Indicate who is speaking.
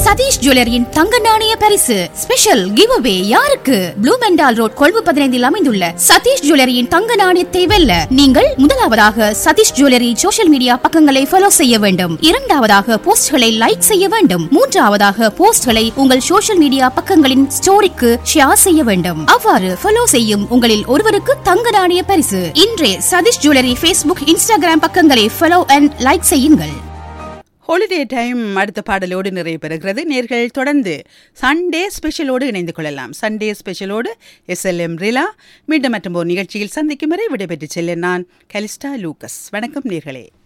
Speaker 1: சதீஷ் ஜுவல்லரியின் தங்க நாணய பரிசு ஸ்பெஷல் கிவ் அவே யாருக்கு ப்ளூ மெண்டால் ரோட் கொள்வு பதினைந்தில் அமைந்துள்ள சதீஷ் ஜுவல்லரியின் தங்க நாணயத்தை வெல்ல நீங்கள் முதலாவதாக சதீஷ் ஜுவல்லரி சோஷியல் மீடியா பக்கங்களை ஃபாலோ செய்ய வேண்டும் இரண்டாவதாக போஸ்ட்களை லைக் செய்ய வேண்டும் மூன்றாவதாக போஸ்ட்களை உங்கள் சோஷியல் மீடியா பக்கங்களின் ஸ்டோரிக்கு ஷேர் செய்ய வேண்டும் அவ்வாறு ஃபாலோ செய்யும் உங்களில் ஒருவருக்கு தங்க நாணய பரிசு இன்றே சதீஷ் ஜுவல்லரி ஃபேஸ்புக் இன்ஸ்டாகிராம் பக்கங்களை ஃபாலோ அண்ட் லைக் செய்யுங்கள்
Speaker 2: ஹாலிடே டைம் அடுத்த பாடலோடு நிறைவு பெறுகிறது நேர்கள் தொடர்ந்து சண்டே ஸ்பெஷலோடு இணைந்து கொள்ளலாம் சண்டே ஸ்பெஷலோடு எஸ்எல்எம் ரிலா மீண்டும் மற்றும் ஒரு நிகழ்ச்சியில் சந்திக்கும் வரை விடைபெற்று செல்ல நான் கலிஸ்டா லூக்கஸ் வணக்கம் நேர்களே